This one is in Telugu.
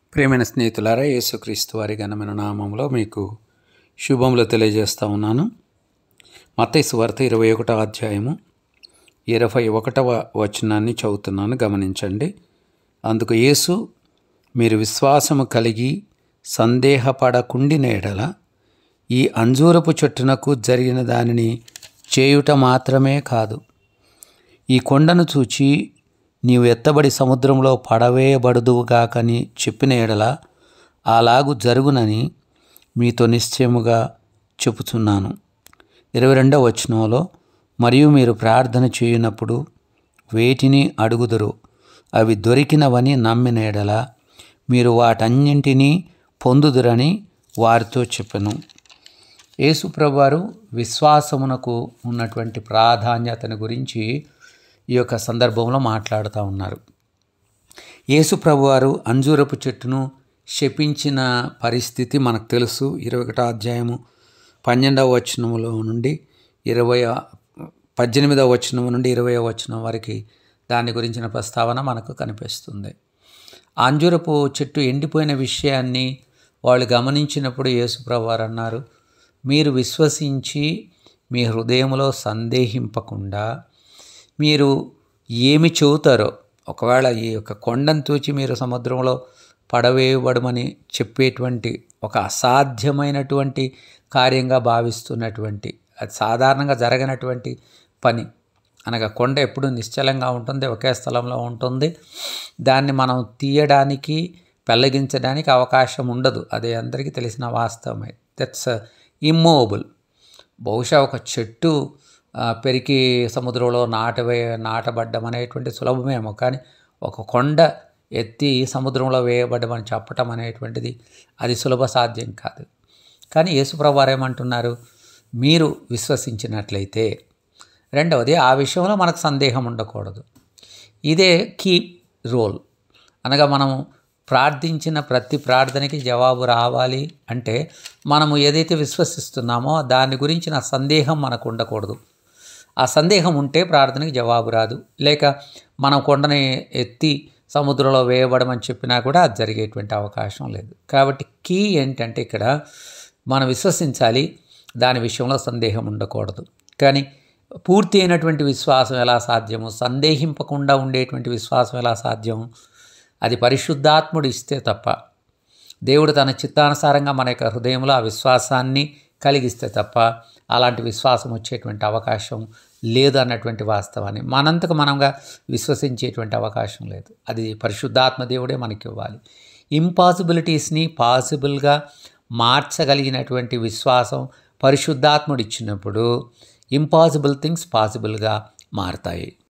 ప్రేమైన స్నేహితులారా యేసుక్రీస్తు వారి ఘనమైన నామంలో మీకు శుభములు తెలియజేస్తా ఉన్నాను మత్తయి వార్త ఇరవై ఒకటో అధ్యాయము ఇరవై ఒకటవ వచనాన్ని చదువుతున్నాను గమనించండి అందుకు యేసు మీరు విశ్వాసము కలిగి సందేహపడకుండిన ఎడల ఈ అంజూరపు చెట్టునకు జరిగిన దానిని చేయుట మాత్రమే కాదు ఈ కొండను చూచి నీవు ఎత్తబడి సముద్రంలో పడవేయబడుదువుగాకని చెప్పిన ఎడల అలాగు జరుగునని మీతో నిశ్చయముగా చెప్పుచున్నాను ఇరవై రెండవ వచనంలో మరియు మీరు ప్రార్థన చేయనప్పుడు వేటిని అడుగుదురు అవి దొరికినవని నమ్మిన ఎడల మీరు వాటన్నింటినీ పొందుదురని వారితో చెప్పను యేసుప్రభువారు విశ్వాసమునకు ఉన్నటువంటి ప్రాధాన్యతను గురించి ఈ యొక్క సందర్భంలో మాట్లాడుతూ ఉన్నారు యేసు ప్రభువారు అంజూరపు చెట్టును శపించిన పరిస్థితి మనకు తెలుసు ఇరవై ఒకటో అధ్యాయము పన్నెండవ వచనములో నుండి ఇరవై పద్దెనిమిదవ వచనం నుండి ఇరవై వచనం వరకు దాని గురించిన ప్రస్తావన మనకు కనిపిస్తుంది అంజూరపు చెట్టు ఎండిపోయిన విషయాన్ని వాళ్ళు గమనించినప్పుడు యేసుప్రభు వారు అన్నారు మీరు విశ్వసించి మీ హృదయంలో సందేహింపకుండా మీరు ఏమి చెబుతారో ఒకవేళ ఈ యొక్క కొండను తూచి మీరు సముద్రంలో పడవేయబడమని చెప్పేటువంటి ఒక అసాధ్యమైనటువంటి కార్యంగా భావిస్తున్నటువంటి అది సాధారణంగా జరగనటువంటి పని అనగా కొండ ఎప్పుడు నిశ్చలంగా ఉంటుంది ఒకే స్థలంలో ఉంటుంది దాన్ని మనం తీయడానికి పెళ్ళగించడానికి అవకాశం ఉండదు అది అందరికీ తెలిసిన వాస్తవమే దట్స్ ఇమ్మూవబుల్ బహుశా ఒక చెట్టు పెరికి సముద్రంలో నాటవే నాటబడ్డం అనేటువంటి సులభమేమో కానీ ఒక కొండ ఎత్తి సముద్రంలో వేయబడ్డం అని చెప్పటం అనేటువంటిది అది సులభ సాధ్యం కాదు కానీ యేసుప్రభు ఏమంటున్నారు మీరు విశ్వసించినట్లయితే రెండవది ఆ విషయంలో మనకు సందేహం ఉండకూడదు ఇదే కీ రోల్ అనగా మనము ప్రార్థించిన ప్రతి ప్రార్థనకి జవాబు రావాలి అంటే మనము ఏదైతే విశ్వసిస్తున్నామో దాని గురించిన సందేహం మనకు ఉండకూడదు ఆ సందేహం ఉంటే ప్రార్థనకి జవాబు రాదు లేక మనం కొండని ఎత్తి సముద్రంలో వేయబడమని చెప్పినా కూడా అది జరిగేటువంటి అవకాశం లేదు కాబట్టి కీ ఏంటంటే ఇక్కడ మనం విశ్వసించాలి దాని విషయంలో సందేహం ఉండకూడదు కానీ పూర్తి అయినటువంటి విశ్వాసం ఎలా సాధ్యము సందేహింపకుండా ఉండేటువంటి విశ్వాసం ఎలా సాధ్యం అది పరిశుద్ధాత్ముడు ఇస్తే తప్ప దేవుడు తన చిత్తానుసారంగా మన యొక్క హృదయంలో ఆ విశ్వాసాన్ని కలిగిస్తే తప్ప అలాంటి విశ్వాసం వచ్చేటువంటి అవకాశం లేదు అన్నటువంటి వాస్తవాన్ని మనంతకు మనంగా విశ్వసించేటువంటి అవకాశం లేదు అది పరిశుద్ధాత్మ దేవుడే మనకి ఇవ్వాలి ఇంపాసిబిలిటీస్ని పాసిబుల్గా మార్చగలిగినటువంటి విశ్వాసం పరిశుద్ధాత్ముడు ఇచ్చినప్పుడు ఇంపాసిబుల్ థింగ్స్ పాసిబుల్గా మారతాయి